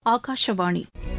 ஆகாஷவாணி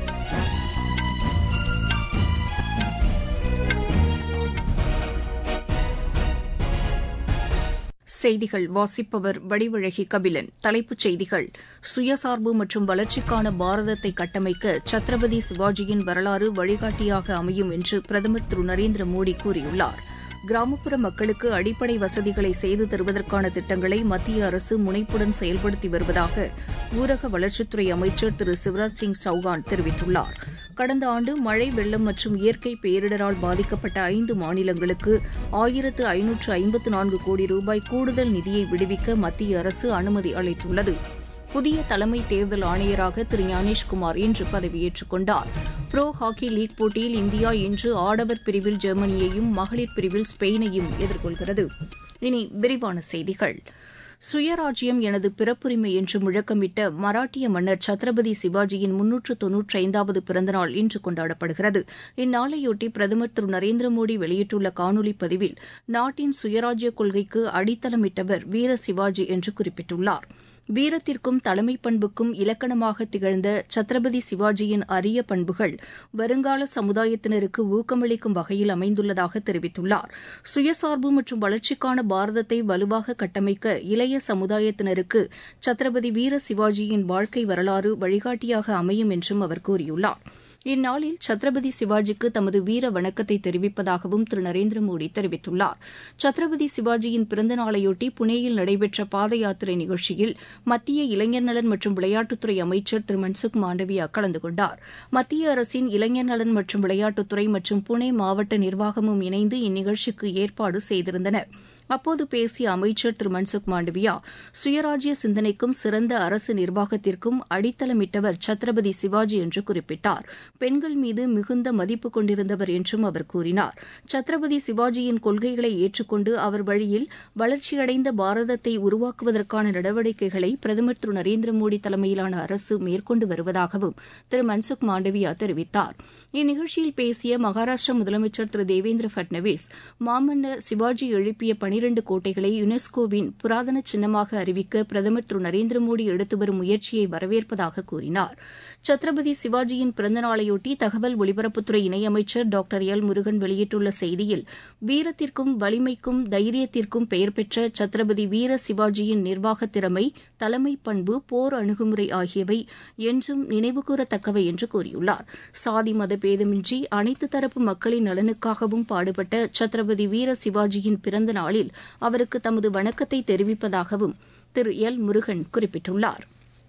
செய்திகள் வாசிப்பவர் வடிவழகி கபிலன் தலைப்புச் செய்திகள் சுயசார்பு மற்றும் வளர்ச்சிக்கான பாரதத்தை கட்டமைக்க சத்ரபதி சிவாஜியின் வரலாறு வழிகாட்டியாக அமையும் என்று பிரதமர் திரு நரேந்திர மோடி கூறியுள்ளார் கிராமப்புற மக்களுக்கு அடிப்படை வசதிகளை செய்து தருவதற்கான திட்டங்களை மத்திய அரசு முனைப்புடன் செயல்படுத்தி வருவதாக ஊரக வளர்ச்சித்துறை அமைச்சர் திரு சிவராஜ் சிங் சௌகான் தெரிவித்துள்ளார் கடந்த ஆண்டு மழை வெள்ளம் மற்றும் இயற்கை பேரிடரால் பாதிக்கப்பட்ட ஐந்து மாநிலங்களுக்கு ஆயிரத்து ஐநூற்று ஐம்பத்து நான்கு கோடி ரூபாய் கூடுதல் நிதியை விடுவிக்க மத்திய அரசு அனுமதி அளித்துள்ளது புதிய தலைமை தேர்தல் ஆணையராக திரு ஞானேஷ்குமார் இன்று பதவியேற்றுக் கொண்டார் புரோ ஹாக்கி லீக் போட்டியில் இந்தியா இன்று ஆடவர் பிரிவில் ஜெர்மனியையும் மகளிர் பிரிவில் ஸ்பெயினையும் எதிர்கொள்கிறது இனி விரிவான செய்திகள் சுயராஜ்யம் எனது பிறப்புரிமை என்று முழக்கமிட்ட மராட்டிய மன்னர் சத்ரபதி சிவாஜியின் முன்னூற்று தொன்னூற்றி ஐந்தாவது பிறந்தநாள் இன்று கொண்டாடப்படுகிறது இந்நாளையொட்டி பிரதமர் திரு நரேந்திர மோடி வெளியிட்டுள்ள காணொலி பதிவில் நாட்டின் சுயராஜ்ய கொள்கைக்கு அடித்தளமிட்டவர் வீர சிவாஜி என்று குறிப்பிட்டுள்ளார் வீரத்திற்கும் தலைமை பண்புக்கும் இலக்கணமாக திகழ்ந்த சத்ரபதி சிவாஜியின் அரிய பண்புகள் வருங்கால சமுதாயத்தினருக்கு ஊக்கமளிக்கும் வகையில் அமைந்துள்ளதாக தெரிவித்துள்ளார் சுயசார்பு மற்றும் வளர்ச்சிக்கான பாரதத்தை வலுவாக கட்டமைக்க இளைய சமுதாயத்தினருக்கு சத்ரபதி வீர சிவாஜியின் வாழ்க்கை வரலாறு வழிகாட்டியாக அமையும் என்றும் அவர் கூறியுள்ளார் இந்நாளில் சத்ரபதி சிவாஜிக்கு தமது வீர வணக்கத்தை தெரிவிப்பதாகவும் திரு நரேந்திர மோடி தெரிவித்துள்ளார் சத்ரபதி சிவாஜியின் பிறந்த நாளையொட்டி புனேயில் நடைபெற்ற பாத யாத்திரை நிகழ்ச்சியில் மத்திய இளைஞர் நலன் மற்றும் விளையாட்டுத்துறை அமைச்சர் திரு மன்சுக் மாண்டவியா கலந்து கொண்டார் மத்திய அரசின் இளைஞர் நலன் மற்றும் விளையாட்டுத்துறை மற்றும் புனே மாவட்ட நிர்வாகமும் இணைந்து இந்நிகழ்ச்சிக்கு ஏற்பாடு செய்திருந்தன அப்போது பேசிய அமைச்சர் திரு மன்சுக் மாண்டவியா சுயராஜ்ய சிந்தனைக்கும் சிறந்த அரசு நிர்வாகத்திற்கும் அடித்தளமிட்டவர் சத்ரபதி சிவாஜி என்று குறிப்பிட்டார் பெண்கள் மீது மிகுந்த மதிப்பு கொண்டிருந்தவர் என்றும் அவர் கூறினார் சத்ரபதி சிவாஜியின் கொள்கைகளை ஏற்றுக்கொண்டு அவர் வழியில் வளர்ச்சியடைந்த பாரதத்தை உருவாக்குவதற்கான நடவடிக்கைகளை பிரதமர் திரு நரேந்திர மோடி தலைமையிலான அரசு மேற்கொண்டு வருவதாகவும் திரு மன்சுக் மாண்டவியா தெரிவித்தார் இந்நிகழ்ச்சியில் பேசிய மகாராஷ்டிர முதலமைச்சர் திரு தேவேந்திர பட்னவிஸ் மாமன்னர் சிவாஜி எழுப்பிய பனிரண்டு கோட்டைகளை யுனெஸ்கோவின் புராதன சின்னமாக அறிவிக்க பிரதமர் திரு நரேந்திர மோடி எடுத்து வரும் முயற்சியை வரவேற்பதாக கூறினார் சத்ரபதி சிவாஜியின் பிறந்த நாளையொட்டி தகவல் ஒலிபரப்புத்துறை இணையமைச்சர் டாக்டர் எல் முருகன் வெளியிட்டுள்ள செய்தியில் வீரத்திற்கும் வலிமைக்கும் தைரியத்திற்கும் பெயர் பெற்ற சத்ரபதி வீர சிவாஜியின் நிர்வாக திறமை தலைமை பண்பு போர் அணுகுமுறை ஆகியவை என்றும் நினைவுகூரத்தக்கவை என்று கூறியுள்ளார் சாதி மத பேதமின்றி அனைத்து தரப்பு மக்களின் நலனுக்காகவும் பாடுபட்ட சத்ரபதி வீர சிவாஜியின் பிறந்த நாளில் அவருக்கு தமது வணக்கத்தை தெரிவிப்பதாகவும் திரு எல் முருகன் குறிப்பிட்டுள்ளார்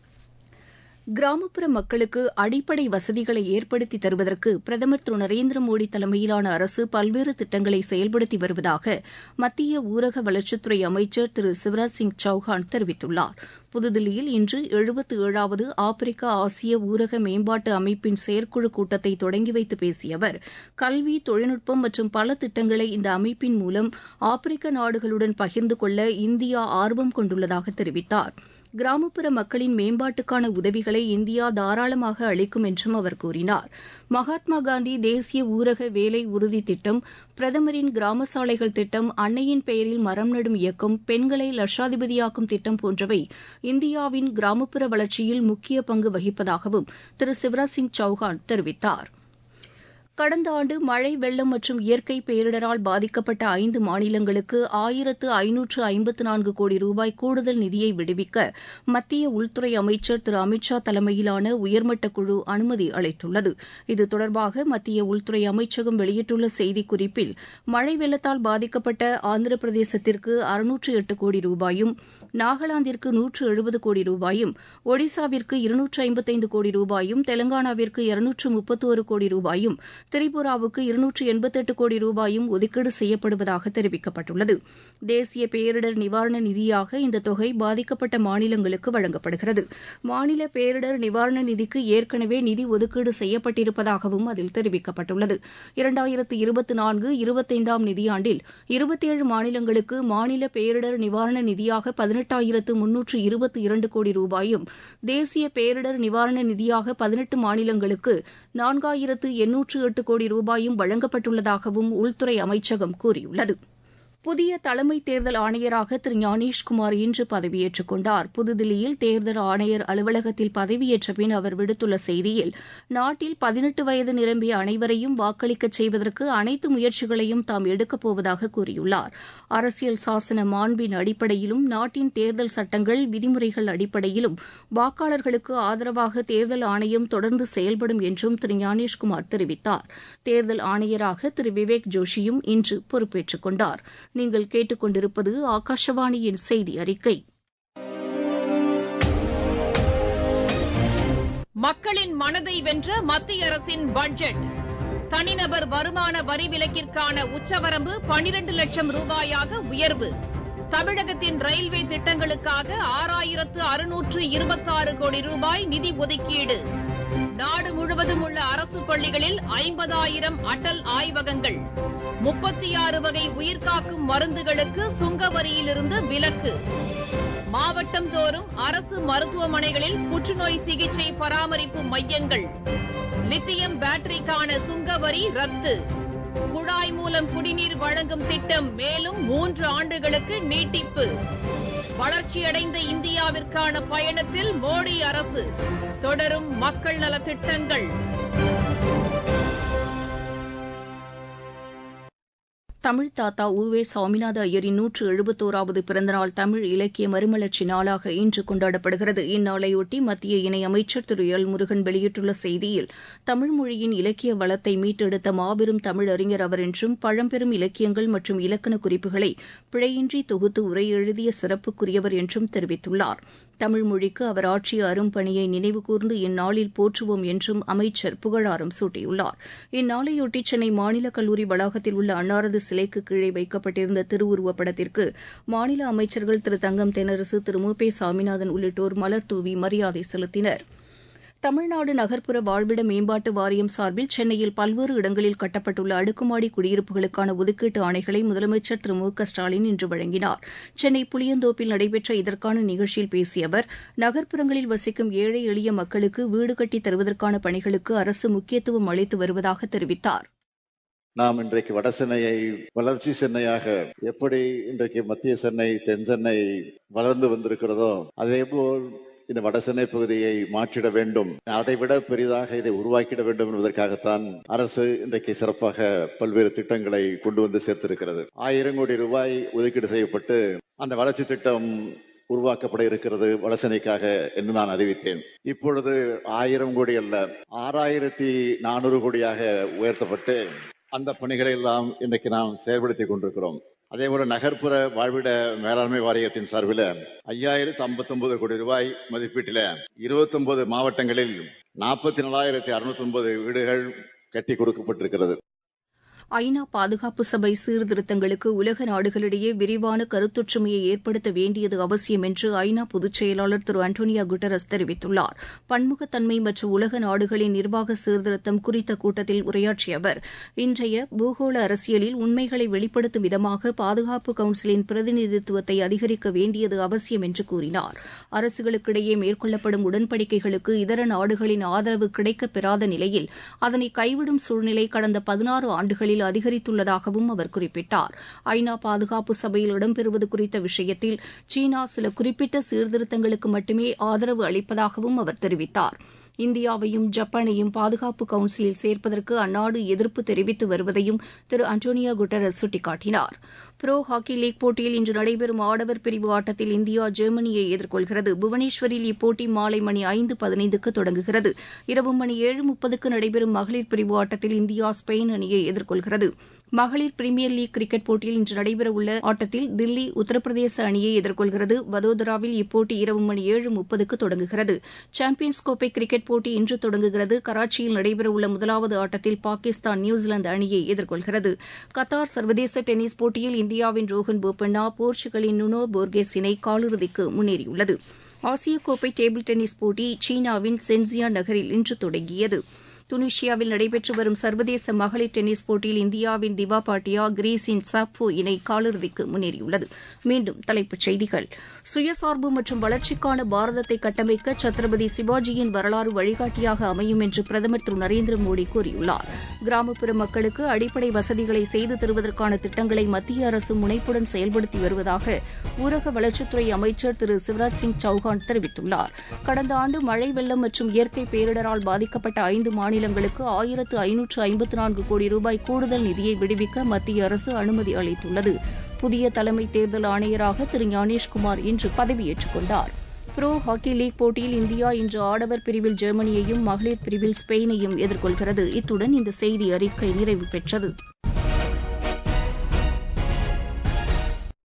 கிராமப்புற மக்களுக்கு அடிப்படை வசதிகளை ஏற்படுத்தி தருவதற்கு பிரதமர் திரு நரேந்திர மோடி தலைமையிலான அரசு பல்வேறு திட்டங்களை செயல்படுத்தி வருவதாக மத்திய ஊரக வளர்ச்சித்துறை அமைச்சர் திரு சிவராஜ் சிங் சௌஹான் தெரிவித்துள்ளார் புதுதில்லியில் இன்று எழுபத்து ஏழாவது ஆப்பிரிக்கா ஆசிய ஊரக மேம்பாட்டு அமைப்பின் செயற்குழு கூட்டத்தை தொடங்கி வைத்து பேசிய அவர் கல்வி தொழில்நுட்பம் மற்றும் பல திட்டங்களை இந்த அமைப்பின் மூலம் ஆப்பிரிக்க நாடுகளுடன் பகிர்ந்து கொள்ள இந்தியா ஆர்வம் கொண்டுள்ளதாக தெரிவித்தாா் கிராமப்புற மக்களின் மேம்பாட்டுக்கான உதவிகளை இந்தியா தாராளமாக அளிக்கும் என்றும் அவர் கூறினார் மகாத்மா காந்தி தேசிய ஊரக வேலை உறுதி திட்டம் பிரதமரின் கிராம சாலைகள் திட்டம் அன்னையின் பெயரில் மரம் நடும் இயக்கம் பெண்களை லட்சாதிபதியாக்கும் திட்டம் போன்றவை இந்தியாவின் கிராமப்புற வளர்ச்சியில் முக்கிய பங்கு வகிப்பதாகவும் திரு சிவராஜ் சிங் சௌஹான் தெரிவித்தார் கடந்த ஆண்டு மழை வெள்ளம் மற்றும் இயற்கை பேரிடரால் பாதிக்கப்பட்ட ஐந்து மாநிலங்களுக்கு ஆயிரத்து ஐநூற்று ஐம்பத்து நான்கு கோடி ரூபாய் கூடுதல் நிதியை விடுவிக்க மத்திய உள்துறை அமைச்சர் திரு அமித் ஷா தலைமையிலான உயர்மட்ட குழு அனுமதி அளித்துள்ளது இது தொடர்பாக மத்திய உள்துறை அமைச்சகம் வெளியிட்டுள்ள செய்திக்குறிப்பில் மழை வெள்ளத்தால் பாதிக்கப்பட்ட ஆந்திர பிரதேசத்திற்கு அறுநூற்று எட்டு கோடி ரூபாயும் நாகாலாந்திற்கு நூற்று எழுபது கோடி ரூபாயும் ஒடிசாவிற்கு இருநூற்று ஐம்பத்தைந்து கோடி ரூபாயும் தெலங்கானாவிற்கு இருநூற்று முப்பத்தோரு கோடி ரூபாயும் திரிபுராவுக்கு இருநூற்று எண்பத்தெட்டு கோடி ரூபாயும் ஒதுக்கீடு செய்யப்படுவதாக தெரிவிக்கப்பட்டுள்ளது தேசிய பேரிடர் நிவாரண நிதியாக இந்த தொகை பாதிக்கப்பட்ட மாநிலங்களுக்கு வழங்கப்படுகிறது மாநில பேரிடர் நிவாரண நிதிக்கு ஏற்கனவே நிதி ஒதுக்கீடு செய்யப்பட்டிருப்பதாகவும் அதில் தெரிவிக்கப்பட்டுள்ளது இரண்டாயிரத்து இருபத்தி நான்கு இருபத்தைந்தாம் நிதியாண்டில் இருபத்தேழு மாநிலங்களுக்கு மாநில பேரிடர் நிவாரண நிதியாக பதினெட்டாயிரத்து முன்னூற்று இருபத்தி இரண்டு கோடி ரூபாயும் தேசிய பேரிடர் நிவாரண நிதியாக பதினெட்டு மாநிலங்களுக்கு நான்காயிரத்து எண்ணூற்று எட்டு கோடி ரூபாயும் வழங்கப்பட்டுள்ளதாகவும் உள்துறை அமைச்சகம் கூறியுள்ளது புதிய தலைமை தேர்தல் ஆணையராக திரு ஞானேஷ்குமார் இன்று பதவியேற்றுக் கொண்டார் புதுதில்லியில் தேர்தல் ஆணையர் அலுவலகத்தில் பதவியேற்ற பின் அவர் விடுத்துள்ள செய்தியில் நாட்டில் பதினெட்டு வயது நிரம்பிய அனைவரையும் வாக்களிக்கச் செய்வதற்கு அனைத்து முயற்சிகளையும் தாம் எடுக்கப் போவதாக கூறியுள்ளார் அரசியல் சாசன மாண்பின் அடிப்படையிலும் நாட்டின் தேர்தல் சட்டங்கள் விதிமுறைகள் அடிப்படையிலும் வாக்காளர்களுக்கு ஆதரவாக தேர்தல் ஆணையம் தொடர்ந்து செயல்படும் என்றும் திரு ஞானேஷ்குமார் தெரிவித்தார் தேர்தல் ஆணையராக திரு விவேக் ஜோஷியும் இன்று பொறுப்பேற்றுக் கொண்டார் நீங்கள் கேட்டுக்கொண்டிருப்பது ஆகாஷவாணியின் செய்தி அறிக்கை மக்களின் மனதை வென்ற மத்திய அரசின் பட்ஜெட் தனிநபர் வருமான வரி விலக்கிற்கான உச்சவரம்பு பனிரண்டு லட்சம் ரூபாயாக உயர்வு தமிழகத்தின் ரயில்வே திட்டங்களுக்காக ஆறாயிரத்து அறுநூற்று இருபத்தாறு கோடி ரூபாய் நிதி ஒதுக்கீடு நாடு முழுவதும் உள்ள அரசு பள்ளிகளில் ஐம்பதாயிரம் அடல் ஆய்வகங்கள் முப்பத்தி ஆறு வகை உயிர்காக்கும் மருந்துகளுக்கு சுங்க வரியிலிருந்து விலக்கு மாவட்டம் தோறும் அரசு மருத்துவமனைகளில் புற்றுநோய் சிகிச்சை பராமரிப்பு மையங்கள் லித்தியம் பேட்டரிக்கான சுங்க வரி ரத்து குழாய் மூலம் குடிநீர் வழங்கும் திட்டம் மேலும் மூன்று ஆண்டுகளுக்கு நீட்டிப்பு வளர்ச்சியடைந்த இந்தியாவிற்கான பயணத்தில் மோடி அரசு தொடரும் மக்கள் நலத்திட்டங்கள் தமிழ் தாத்தா உவே சாமிநாத ஐயரின் நூற்று எழுபத்தோராவது பிறந்தநாள் தமிழ் இலக்கிய மறுமலர்ச்சி நாளாக இன்று கொண்டாடப்படுகிறது இந்நாளையொட்டி மத்திய இணையமைச்சர் திரு எல் முருகன் வெளியிட்டுள்ள செய்தியில் தமிழ் மொழியின் இலக்கிய வளத்தை மீட்டெடுத்த மாபெரும் தமிழ் அறிஞர் அவர் என்றும் பழம்பெரும் இலக்கியங்கள் மற்றும் இலக்கண குறிப்புகளை பிழையின்றி தொகுத்து உரை எழுதிய சிறப்புக்குரியவர் என்றும் தெரிவித்துள்ளார் தமிழ் மொழிக்கு அவர் ஆற்றிய அரும்பணியை நினைவுகூர்ந்து இந்நாளில் போற்றுவோம் என்றும் அமைச்சர் புகழாரம் சூட்டியுள்ளார் இந்நாளையொட்டி சென்னை மாநில கல்லூரி வளாகத்தில் உள்ள அன்னாரது சிலைக்கு கீழே வைக்கப்பட்டிருந்த திருவுருவப் படத்திற்கு மாநில அமைச்சர்கள் திரு தங்கம் தென்னரசு திரு மு பே சாமிநாதன் உள்ளிட்டோர் மலர் தூவி மரியாதை செலுத்தினர் தமிழ்நாடு நகர்ப்புற வாழ்விட மேம்பாட்டு வாரியம் சார்பில் சென்னையில் பல்வேறு இடங்களில் கட்டப்பட்டுள்ள அடுக்குமாடி குடியிருப்புகளுக்கான ஒதுக்கீட்டு ஆணைகளை முதலமைச்சர் திரு மு க ஸ்டாலின் இன்று வழங்கினார் சென்னை புளியந்தோப்பில் நடைபெற்ற இதற்கான நிகழ்ச்சியில் பேசிய அவர் நகர்ப்புறங்களில் வசிக்கும் ஏழை எளிய மக்களுக்கு வீடு கட்டித் தருவதற்கான பணிகளுக்கு அரசு முக்கியத்துவம் அளித்து வருவதாக தெரிவித்தார் நாம் இன்றைக்கு வட சென்னையை வளர்ச்சி சென்னையாக எப்படி இன்றைக்கு மத்திய சென்னை தென் சென்னை வளர்ந்து வந்திருக்கிறதோ அதேபோல் இந்த வட சென்னை பகுதியை மாற்றிட வேண்டும் அதை விட பெரிதாக இதை உருவாக்கிட வேண்டும் என்பதற்காகத்தான் அரசு இன்றைக்கு சிறப்பாக பல்வேறு திட்டங்களை கொண்டு வந்து சேர்த்திருக்கிறது ஆயிரம் கோடி ரூபாய் ஒதுக்கீடு செய்யப்பட்டு அந்த வளர்ச்சி திட்டம் உருவாக்கப்பட இருக்கிறது வடசென்னைக்காக என்று நான் அறிவித்தேன் இப்பொழுது ஆயிரம் கோடி அல்ல ஆறாயிரத்தி நானூறு கோடியாக உயர்த்தப்பட்டு அந்த பணிகளை எல்லாம் இன்றைக்கு நாம் செயல்படுத்தி கொண்டிருக்கிறோம் அதே போல நகர்ப்புற வாழ்விட மேலாண்மை வாரியத்தின் சார்பில் ஐயாயிரத்தி ஐம்பத்தி ஒன்பது கோடி ரூபாய் மதிப்பீட்டில் இருபத்தி ஒன்பது மாவட்டங்களில் நாற்பத்தி நாலாயிரத்தி அறுநூத்தி ஒன்பது வீடுகள் கட்டி கொடுக்கப்பட்டிருக்கிறது ஐநா பாதுகாப்பு சபை சீர்திருத்தங்களுக்கு உலக நாடுகளிடையே விரிவான கருத்தொற்றுமையை ஏற்படுத்த வேண்டியது அவசியம் என்று ஐநா பொதுச் செயலாளர் திரு அண்டோனியா குட்டரஸ் தெரிவித்துள்ளார் பன்முகத்தன்மை மற்றும் உலக நாடுகளின் நிர்வாக சீர்திருத்தம் குறித்த கூட்டத்தில் உரையாற்றிய அவர் இன்றைய பூகோள அரசியலில் உண்மைகளை வெளிப்படுத்தும் விதமாக பாதுகாப்பு கவுன்சிலின் பிரதிநிதித்துவத்தை அதிகரிக்க வேண்டியது அவசியம் என்று கூறினார் அரசுகளுக்கிடையே மேற்கொள்ளப்படும் உடன்படிக்கைகளுக்கு இதர நாடுகளின் ஆதரவு கிடைக்கப் பெறாத நிலையில் அதனை கைவிடும் சூழ்நிலை கடந்த பதினாறு ஆண்டுகளில் அளவில் அதிகரித்துள்ளதாகவும் அவர் குறிப்பிட்டார் ஐநா பாதுகாப்பு சபையில் இடம்பெறுவது குறித்த விஷயத்தில் சீனா சில குறிப்பிட்ட சீர்திருத்தங்களுக்கு மட்டுமே ஆதரவு அளிப்பதாகவும் அவர் தெரிவித்தார் இந்தியாவையும் ஜப்பானையும் பாதுகாப்பு கவுன்சிலில் சேர்ப்பதற்கு அந்நாடு எதிர்ப்பு தெரிவித்து வருவதையும் திரு அண்டோனியா குட்டரஸ் சுட்டிக்காட்டினார் புரோ ஹாக்கி லீக் போட்டியில் இன்று நடைபெறும் ஆடவர் பிரிவு ஆட்டத்தில் இந்தியா ஜெர்மனியை எதிர்கொள்கிறது புவனேஸ்வரில் இப்போட்டி மாலை மணி ஐந்து பதினைந்துக்கு தொடங்குகிறது இரவு மணி ஏழு முப்பதுக்கு நடைபெறும் மகளிர் பிரிவு ஆட்டத்தில் இந்தியா ஸ்பெயின் அணியை எதிர்கொள்கிறது மகளிர் பிரீமியர் லீக் கிரிக்கெட் போட்டியில் இன்று நடைபெறவுள்ள ஆட்டத்தில் தில்லி உத்தரப்பிரதேச அணியை எதிர்கொள்கிறது வதோதராவில் இப்போட்டி இரவு மணி ஏழு முப்பதுக்கு தொடங்குகிறது சாம்பியன்ஸ் கோப்பை கிரிக்கெட் போட்டி இன்று தொடங்குகிறது கராச்சியில் நடைபெறவுள்ள முதலாவது ஆட்டத்தில் பாகிஸ்தான் நியூசிலாந்து அணியை எதிர்கொள்கிறது கத்தார் சர்வதேச டென்னிஸ் போட்டியில் இந்தியாவின் ரோஹன் போபண்ணா போர்ச்சுகலின் நுனோ போர்கேஸ் இணை காலிறுதிக்கு முன்னேறியுள்ளது ஆசிய கோப்பை டேபிள் டென்னிஸ் போட்டி சீனாவின் சென்சியா நகரில் இன்று தொடங்கியது துனிஷியாவில் நடைபெற்று வரும் சர்வதேச மகளிர் டென்னிஸ் போட்டியில் இந்தியாவின் திவா பாட்டியா கிரீஸின் சாப்வோ இணை காலிறுதிக்கு முன்னேறியுள்ளது மீண்டும் தலைப்புச் செய்திகள் சுயசார்பு மற்றும் வளர்ச்சிக்கான பாரதத்தை கட்டமைக்க சத்ரபதி சிவாஜியின் வரலாறு வழிகாட்டியாக அமையும் என்று பிரதமர் திரு நரேந்திர மோடி கூறியுள்ளார் கிராமப்புற மக்களுக்கு அடிப்படை வசதிகளை செய்து தருவதற்கான திட்டங்களை மத்திய அரசு முனைப்புடன் செயல்படுத்தி வருவதாக ஊரக வளர்ச்சித்துறை அமைச்சர் திரு சிவராஜ் சிங் சௌஹான் தெரிவித்துள்ளார் கடந்த ஆண்டு மழை வெள்ளம் மற்றும் இயற்கை பேரிடரால் பாதிக்கப்பட்ட ஐந்து மாநிலங்களுக்கு ஆயிரத்து ஐநூற்று ஐம்பத்து நான்கு கோடி ரூபாய் கூடுதல் நிதியை விடுவிக்க மத்திய அரசு அனுமதி அளித்துள்ளது புதிய தலைமை தேர்தல் ஆணையராக திரு ஞானேஷ்குமார் இன்று பதவியேற்றுக் கொண்டார் புரோ ஹாக்கி லீக் போட்டியில் இந்தியா இன்று ஆடவர் பிரிவில் ஜெர்மனியையும் மகளிர் பிரிவில் ஸ்பெயினையும் எதிர்கொள்கிறது இத்துடன் இந்த செய்தி அறிக்கை நிறைவு பெற்றது